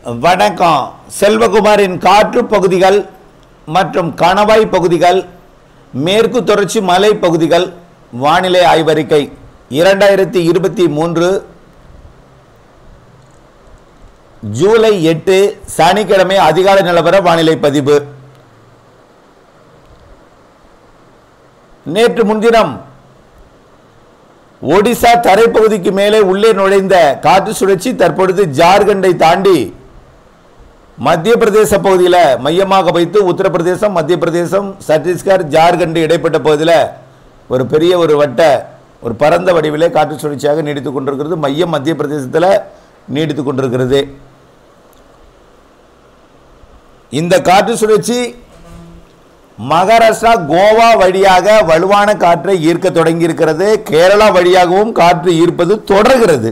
வணக்கம் செல்வகுமாரின் காற்று பகுதிகள் மற்றும் கணவாய் பகுதிகள் மேற்கு தொடர்ச்சி மலை பகுதிகள் வானிலை ஆய்வறிக்கை இரண்டாயிரத்தி இருபத்தி மூன்று ஜூலை எட்டு சனிக்கிழமை அதிகாலை நிலவர வானிலை பதிவு நேற்று முன்தினம் ஒடிசா தரைப்பகுதிக்கு மேலே உள்ளே நுழைந்த காற்று சுழற்சி தற்பொழுது ஜார்க்கண்டை தாண்டி மத்திய பிரதேச பகுதியில் மையமாக வைத்து உத்தரப்பிரதேசம் மத்திய பிரதேசம் சத்தீஸ்கர் ஜார்க்கண்ட் இடைப்பட்ட பகுதியில் ஒரு பெரிய ஒரு வட்ட ஒரு பரந்த வடிவிலே காற்று சுழற்சியாக நீடித்து கொண்டிருக்கிறது மையம் மத்திய பிரதேசத்தில் நீடித்து கொண்டிருக்கிறது இந்த காற்று சுழற்சி மகாராஷ்டிரா கோவா வழியாக வலுவான காற்றை ஈர்க்க தொடங்கி இருக்கிறது கேரளா வழியாகவும் காற்று ஈர்ப்பது தொடர்கிறது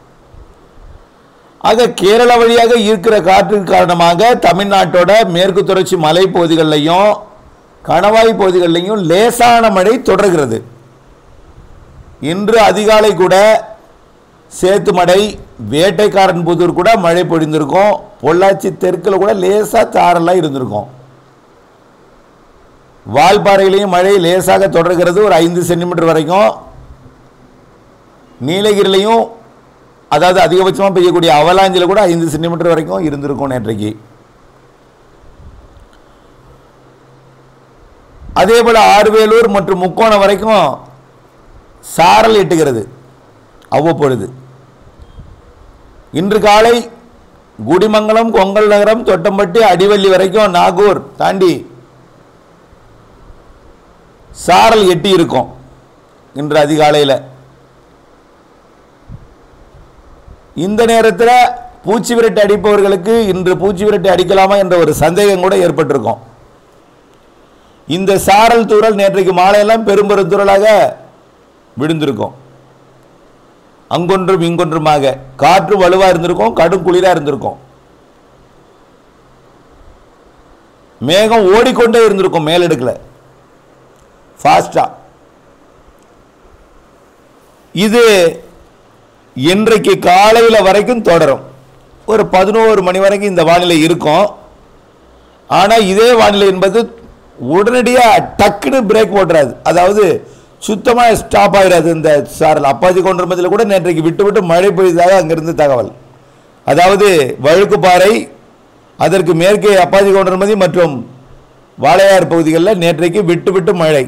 ஆக கேரளா வழியாக ஈர்க்கிற காற்றின் காரணமாக தமிழ்நாட்டோட மேற்கு தொடர்ச்சி மலை பகுதிகளிலையும் கணவாய் பகுதிகளிலையும் லேசான மழை தொடர்கிறது இன்று அதிகாலை கூட சேத்துமடை வேட்டைக்காரன் புதூர் கூட மழை பொழிந்திருக்கும் பொள்ளாச்சி தெற்கில் கூட லேசா சாரெல்லாம் இருந்திருக்கும் வால்பாறையிலையும் மழை லேசாக தொடர்கிறது ஒரு ஐந்து சென்டிமீட்டர் வரைக்கும் நீலகிரிலையும் அதாவது அதிகபட்சமாக பெய்யக்கூடிய அவலாஞ்சில் கூட ஐந்து சென்டிமீட்டர் வரைக்கும் இருந்திருக்கும் நேற்றைக்கு அதே போல் ஆறுவேலூர் மற்றும் முக்கோணம் வரைக்கும் சாரல் எட்டுகிறது அவ்வப்பொழுது இன்று காலை குடிமங்கலம் கொங்கல் நகரம் தொட்டம்பட்டி அடிவள்ளி வரைக்கும் நாகூர் தாண்டி சாரல் எட்டி இருக்கும் இன்று அதிகாலையில் இந்த நேரத்தில் பூச்சி விரட்டு அடிப்பவர்களுக்கு இன்று பூச்சி விரட்டு அடிக்கலாமா என்ற ஒரு சந்தேகம் கூட ஏற்பட்டிருக்கும் இந்த சாரல் தூறல் நேற்றைக்கு மாலையெல்லாம் பெரும்பெரும் தூறலாக விழுந்திருக்கும் அங்கொன்றும் இங்கொன்றுமாக காற்று வலுவாக இருந்திருக்கும் கடும் குளிராக இருந்திருக்கும் மேகம் ஓடிக்கொண்டே இருந்திருக்கும் மேலடுக்கில் ஃபாஸ்டா இது இன்றைக்கு காலையில் வரைக்கும் தொடரும் ஒரு பதினோரு மணி வரைக்கும் இந்த வானிலை இருக்கும் ஆனால் இதே வானிலை என்பது உடனடியாக டக்குன்னு பிரேக் போட்டுறாது அதாவது சுத்தமாக ஸ்டாப் ஆகிடாது இந்த சாரல் அப்பாச்சி கொண்டிருப்பதில் கூட நேற்றைக்கு விட்டு விட்டு மழை பெய்ததாக அங்கிருந்து தகவல் அதாவது வழுக்குப்பாறை அதற்கு மேற்கே அப்பாச்சி கொண்டிருமதி மற்றும் வாளையார் பகுதிகளில் நேற்றைக்கு விட்டு விட்டு மழை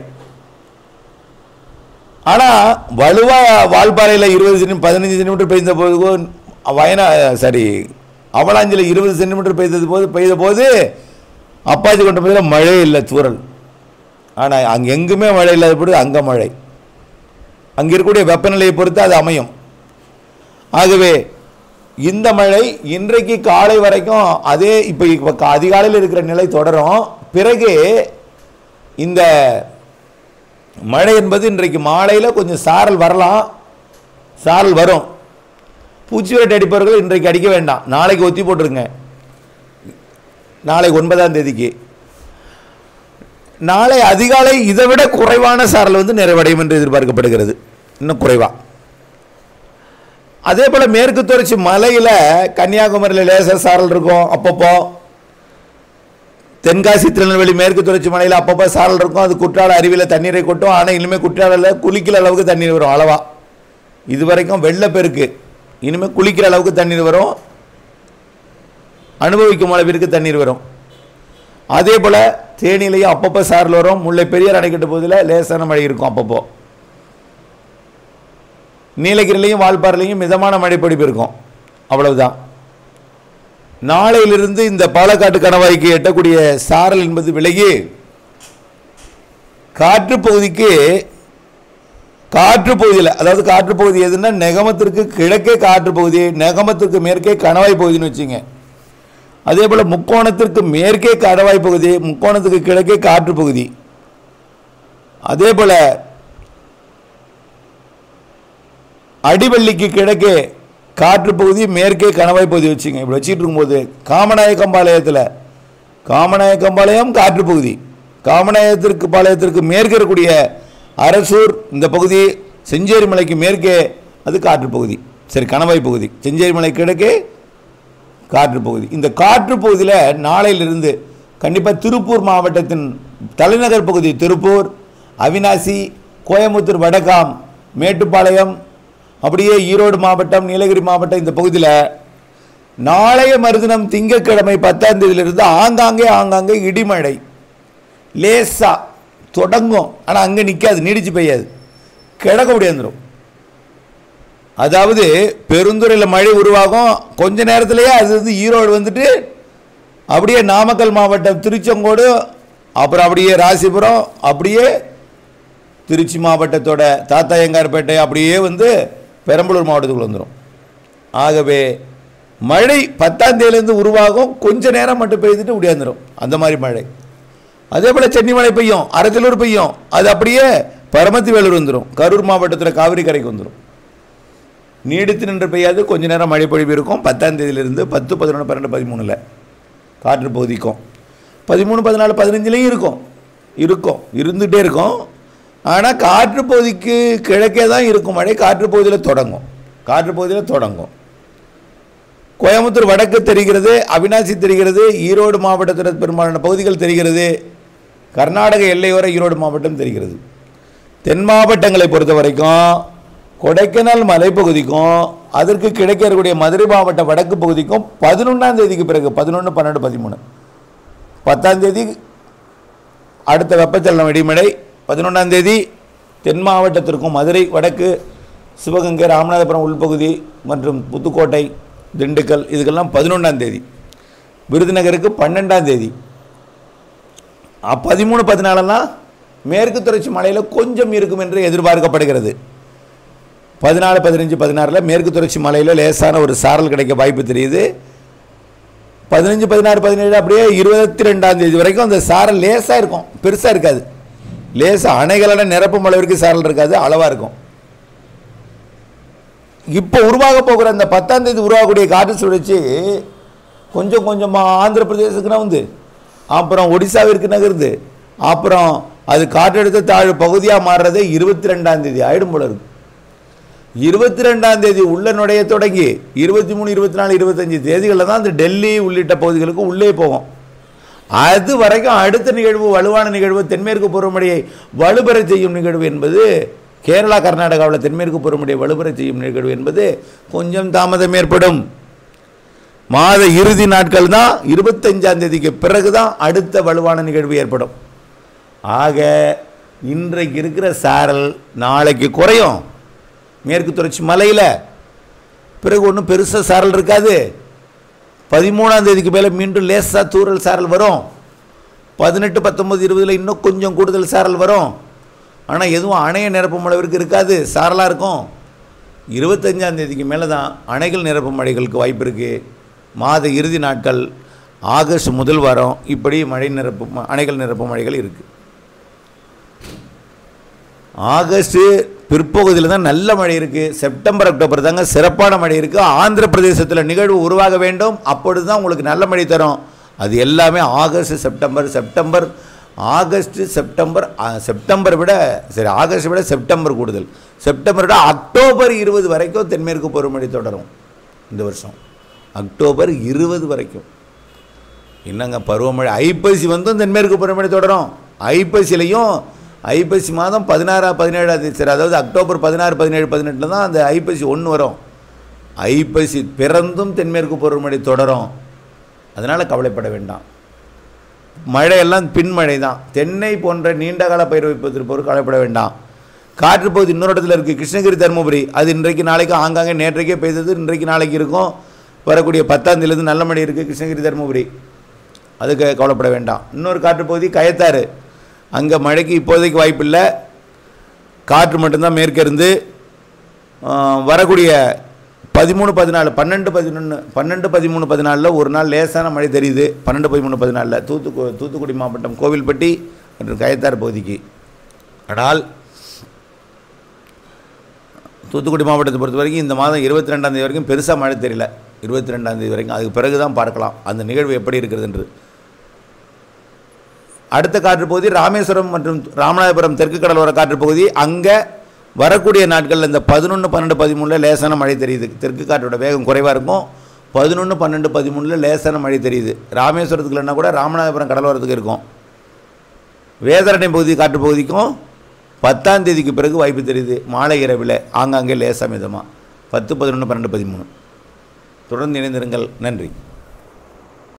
ஆனால் வலுவா வால்பாறையில் இருபது சென்டி பதினஞ்சு சென்டிமீட்டர் பெய்த போது வயனா சாரி அவலாஞ்சில் இருபது சென்டிமீட்டர் பெய்தது போது பெய்த போது அப்பாச்சி கொண்ட போதில் மழை இல்லை தூரல் ஆனால் அங்கே எங்குமே மழை இல்லாத போது அங்கே மழை அங்கே இருக்கக்கூடிய வெப்பநிலையை பொறுத்து அது அமையும் ஆகவே இந்த மழை இன்றைக்கு காலை வரைக்கும் அதே இப்போ இப்போ அதிகாலையில் இருக்கிற நிலை தொடரும் பிறகு இந்த மழை என்பது இன்றைக்கு மாலையில் கொஞ்சம் சாரல் வரலாம் சாரல் வரும் பூச்சி விரட்டு அடிப்பவர்கள் இன்றைக்கு அடிக்க வேண்டாம் நாளைக்கு ஒத்தி போட்டுருங்க நாளை ஒன்பதாம் தேதிக்கு நாளை அதிகாலை இதை விட குறைவான சாரல் வந்து நிறைவடையும் என்று எதிர்பார்க்கப்படுகிறது இன்னும் குறைவா அதே போல் மேற்கு தொடர்ச்சி மலையில் கன்னியாகுமரியில் லேசர் சாரல் இருக்கும் அப்பப்போ தென்காசி திருநெல்வேலி மேற்கு தொடர்ச்சி மலையில் அப்பப்போ சாரல் இருக்கும் அது குற்றால அருவியில் தண்ணீரை கொட்டும் ஆனால் இனிமேல் குற்றாலில் குளிக்கிற அளவுக்கு தண்ணீர் வரும் அளவா இது வரைக்கும் வெள்ளப்பெருக்கு இனிமேல் குளிக்கிற அளவுக்கு தண்ணீர் வரும் அனுபவிக்கும் அளவிற்கு தண்ணீர் வரும் அதே போல் தேனிலையும் அப்பப்போ சாரல் வரும் முல்லை பெரியார் அணைக்கட்டு பகுதியில் லேசான மழை இருக்கும் அப்பப்போ நீலகிரிலையும் வால்பாறையிலையும் மிதமான மழை பொழிப்பு இருக்கும் அவ்வளவுதான் நாளையிலிருந்து இந்த பாலக்காட்டு கணவாய்க்கு எட்டக்கூடிய சாரல் என்பது விலகி காற்று பகுதிக்கு காற்று பகுதியில் அதாவது காற்று பகுதி எதுன்னா நெகமத்திற்கு கிழக்கே காற்று பகுதி நெகமத்திற்கு மேற்கே கணவாய் பகுதின்னு வச்சுங்க அதே போல் முக்கோணத்திற்கு மேற்கே கணவாய் பகுதி முக்கோணத்துக்கு கிழக்கே காற்று பகுதி அதே போல் அடிவள்ளிக்கு கிழக்கே காற்று பகுதி மேற்கே கணவாய் பகுதி வச்சுங்க இப்படி வச்சுட்டு இருக்கும்போது காமநாயக்கம்பாளையத்தில் காமநாயக்கம்பாளையம் காற்று பகுதி காமநாயகத்திற்கு பாளையத்திற்கு மேற்கே இருக்கக்கூடிய அரசூர் இந்த பகுதி செஞ்சேரி மலைக்கு மேற்கே அது காற்று பகுதி சரி கணவாய் பகுதி செஞ்சேரி மலை கிழக்கே காற்று பகுதி இந்த காற்று பகுதியில் நாளையிலிருந்து கண்டிப்பாக திருப்பூர் மாவட்டத்தின் தலைநகர் பகுதி திருப்பூர் அவினாசி கோயம்புத்தூர் வடகாம் மேட்டுப்பாளையம் அப்படியே ஈரோடு மாவட்டம் நீலகிரி மாவட்டம் இந்த பகுதியில் நாளைய மறுதினம் திங்கட்கிழமை பத்தாம் தேதியிலிருந்து ஆங்காங்கே ஆங்காங்கே இடிமழை லேசா தொடங்கும் ஆனால் அங்கே நிற்காது நீடிச்சு பெய்யாது கிடக்க முடியாந்துடும் அதாவது பெருந்துறையில் மழை உருவாகும் கொஞ்ச நேரத்திலேயே அது வந்து ஈரோடு வந்துட்டு அப்படியே நாமக்கல் மாவட்டம் திருச்செங்கோடு அப்புறம் அப்படியே ராசிபுரம் அப்படியே திருச்சி மாவட்டத்தோட தாத்தாயங்கார்பேட்டை அப்படியே வந்து பெரம்பலூர் மாவட்டத்துக்குள்ள வந்துடும் ஆகவே மழை பத்தாம் தேதியிலேருந்து உருவாகும் கொஞ்ச நேரம் மட்டும் பெய்துட்டு முடியாந்துடும் அந்த மாதிரி மழை அதே போல் சென்னை மழை பெய்யும் அரக்கலூர் பெய்யும் அது அப்படியே பரமத்தி வேலூர் வந்துடும் கரூர் மாவட்டத்தில் காவிரி கரைக்கு வந்துடும் நீடித்து நின்று பெய்யாது கொஞ்ச நேரம் மழை பொழிவு இருக்கும் பத்தாம் தேதியிலிருந்து பத்து பதினொன்று பன்னெண்டு பதிமூணில் காற்று பகுதிக்கும் பதிமூணு பதினாலு பதினஞ்சுலேயும் இருக்கும் இருக்கும் இருந்துகிட்டே இருக்கும் ஆனால் காற்று பகுதிக்கு கிழக்கே தான் இருக்கும் மழை காற்று பகுதியில் தொடங்கும் காற்று பகுதியில் தொடங்கும் கோயம்புத்தூர் வடக்கு தெரிகிறது அவினாசி தெரிகிறது ஈரோடு மாவட்டத்தில் பெரும்பாலான பகுதிகள் தெரிகிறது கர்நாடக எல்லையோர ஈரோடு மாவட்டம் தெரிகிறது தென் மாவட்டங்களை பொறுத்த வரைக்கும் கொடைக்கானல் மலைப்பகுதிக்கும் அதற்கு கிழக்கே இருக்கக்கூடிய மதுரை மாவட்ட வடக்கு பகுதிக்கும் பதினொன்றாம் தேதிக்கு பிறகு பதினொன்று பன்னெண்டு பதிமூணு பத்தாம் தேதி அடுத்த வெப்பச்சலனம் இடிமழை பதினொன்றாம் தேதி தென் மாவட்டத்திற்கும் மதுரை வடக்கு சிவகங்கை ராமநாதபுரம் உள்பகுதி மற்றும் புதுக்கோட்டை திண்டுக்கல் இதுக்கெல்லாம் பதினொன்றாம் தேதி விருதுநகருக்கு பன்னெண்டாம் தேதி அ- பதிமூணு பதினாலெல்லாம் மேற்கு தொடர்ச்சி மலையில் கொஞ்சம் இருக்கும் என்று எதிர்பார்க்கப்படுகிறது பதினாலு பதினஞ்சு பதினாறில் மேற்கு தொடர்ச்சி மலையில் லேசான ஒரு சாரல் கிடைக்க வாய்ப்பு தெரியுது பதினஞ்சு பதினாறு பதினேழு அப்படியே இருபத்தி ரெண்டாம் தேதி வரைக்கும் அந்த சாரல் லேசாக இருக்கும் பெருசாக இருக்காது லேசாக அணைகளோட நிரப்பும் அளவிற்கு சாரல் இருக்காது அளவாக இருக்கும் இப்போ உருவாக போகிற அந்த பத்தாம் தேதி உருவாகக்கூடிய காற்று சுழற்சி கொஞ்சம் கொஞ்சமாக ஆந்திர பிரதேசத்துக்கு நகர்ந்து அப்புறம் ஒடிசாவிற்கு நகருது அப்புறம் அது காற்றழுத்த தாழ்வு பகுதியாக மாறுறதே இருபத்தி ரெண்டாம் தேதி ஆயிடும் போல இருக்கு இருபத்தி ரெண்டாம் தேதி உள்ள நுழைய தொடங்கி இருபத்தி மூணு இருபத்தி நாலு இருபத்தஞ்சு தேதிகளில் தான் அந்த டெல்லி உள்ளிட்ட பகுதிகளுக்கு உள்ளே போகும் அது வரைக்கும் அடுத்த நிகழ்வு வலுவான நிகழ்வு தென்மேற்கு பருவமழையை வலுப்பெறச் செய்யும் நிகழ்வு என்பது கேரளா கர்நாடகாவில் தென்மேற்கு பருவமழையை வலுப்பெறச் செய்யும் நிகழ்வு என்பது கொஞ்சம் தாமதம் ஏற்படும் மாத இறுதி நாட்கள் தான் இருபத்தஞ்சாம் தேதிக்கு பிறகு தான் அடுத்த வலுவான நிகழ்வு ஏற்படும் ஆக இன்றைக்கு இருக்கிற சாரல் நாளைக்கு குறையும் மேற்கு தொடர்ச்சி மலையில் பிறகு ஒன்றும் பெருசாக சாரல் இருக்காது பதிமூணாம் தேதிக்கு மேலே மீண்டும் லேசாக தூறல் சாரல் வரும் பதினெட்டு பத்தொம்பது இருபதில் இன்னும் கொஞ்சம் கூடுதல் சாரல் வரும் ஆனால் எதுவும் அணையை நிரப்பும் அளவிற்கு இருக்காது சாரலாக இருக்கும் இருபத்தஞ்சாம் தேதிக்கு மேலே தான் அணைகள் நிரப்பும் மழைகளுக்கு வாய்ப்பு இருக்குது மாத இறுதி நாட்கள் ஆகஸ்ட் முதல் வாரம் இப்படி மழை நிரப்பும் அணைகள் நிரப்பும் மழைகள் இருக்குது ஆகஸ்ட் பிற்பகுதியில் தான் நல்ல மழை இருக்குது செப்டம்பர் அக்டோபர் தாங்க சிறப்பான மழை இருக்குது ஆந்திர பிரதேசத்தில் நிகழ்வு உருவாக வேண்டும் அப்பொழுது தான் உங்களுக்கு நல்ல மழை தரும் அது எல்லாமே August September September August September ஆ, செப்டம்பர் விட சரி ஆகஸ்ட் விட செப்டம்பர் கூடுதல் செப்டம்பர் விட அக்டோபர் இருபது வரைக்கும் தென்மேற்கு பருவமழை தொடரும் இந்த வருஷம் அக்டோபர் இருபது வரைக்கும் என்னங்க பருவமழை ஐப்பசி வந்தும் தென்மேற்கு பருவமழை தொடரும் ஐப்பசிலையும் ஐப்பசி மாதம் பதினாறா பதினேழாம் தேதி சரி அதாவது அக்டோபர் பதினாறு பதினேழு பதினெட்டில் தான் அந்த ஐப்பசி ஒன்று வரும் ஐப்பசி பிறந்தும் தென்மேற்கு பருவமழை தொடரும் அதனால் கவலைப்பட வேண்டாம் மழையெல்லாம் பின்மழை தான் தென்னை போன்ற நீண்டகால பயிர் வைப்பதற்கு கவலைப்பட வேண்டாம் காற்று பகுதி இன்னொரு இடத்துல இருக்குது கிருஷ்ணகிரி தருமபுரி அது இன்றைக்கு நாளைக்கு ஆங்காங்கே நேற்றைக்கே பெய்தது இன்றைக்கு நாளைக்கு இருக்கும் வரக்கூடிய பத்தாம் தேதியிலேருந்து நல்ல மழை இருக்குது கிருஷ்ணகிரி தருமபுரி அதுக்கு கவலைப்பட வேண்டாம் இன்னொரு காற்று பகுதி கயத்தாறு அங்கே மழைக்கு இப்போதைக்கு வாய்ப்பில்லை காற்று மட்டும்தான் மேற்கே இருந்து ஆ, வரக்கூடிய பதிமூணு பதினாலு பன்னெண்டு பதினொன்று பன்னெண்டு பதிமூணு பதினாலில் ஒரு நாள் லேசான மழை தெரியுது பன்னெண்டு பதிமூணு பதினாலில் தூத்துக்கு தூத்துக்குடி மாவட்டம் கோவில்பட்டி மற்றும் கயத்தாறு பகுதிக்கு ஆனால் தூத்துக்குடி மாவட்டத்தை பொறுத்த வரைக்கும் இந்த மாதம் இருபத்தி ரெண்டாம் தேதி வரைக்கும் பெருசாக மழை தெரியல இருபத்தி ரெண்டாம் தேதி வரைக்கும் அதுக்கு பிறகு தான் பார்க்கலாம் அந்த நிகழ்வு எப்படி இருக்கிறது என்று அடுத்த காற்று பகுதி ராமேஸ்வரம் மற்றும் ராமநாதபுரம் தெற்கு கடலோர காற்று பகுதி அங்கே வரக்கூடிய நாட்களில் இந்த பதினொன்று பன்னெண்டு பதிமூணில் லேசான மழை தெரியுது தெற்கு காற்றோட வேகம் குறைவாக இருக்கும் பதினொன்று பன்னெண்டு பதிமூணில் லேசான மழை தெரியுது ராமேஸ்வரத்துக்கு இல்லைன்னா கூட ராமநாதபுரம் கடலோரத்துக்கு இருக்கும் வேதாரண்யம் பகுதி காற்று பகுதிக்கும் பத்தாம் தேதிக்கு பிறகு வாய்ப்பு தெரியுது மாலை இரவில் ஆங்காங்கே லேசாக மிதமாக பத்து பதினொன்று பன்னெண்டு பதிமூணு தொடர்ந்து இணைந்திருங்கள் நன்றி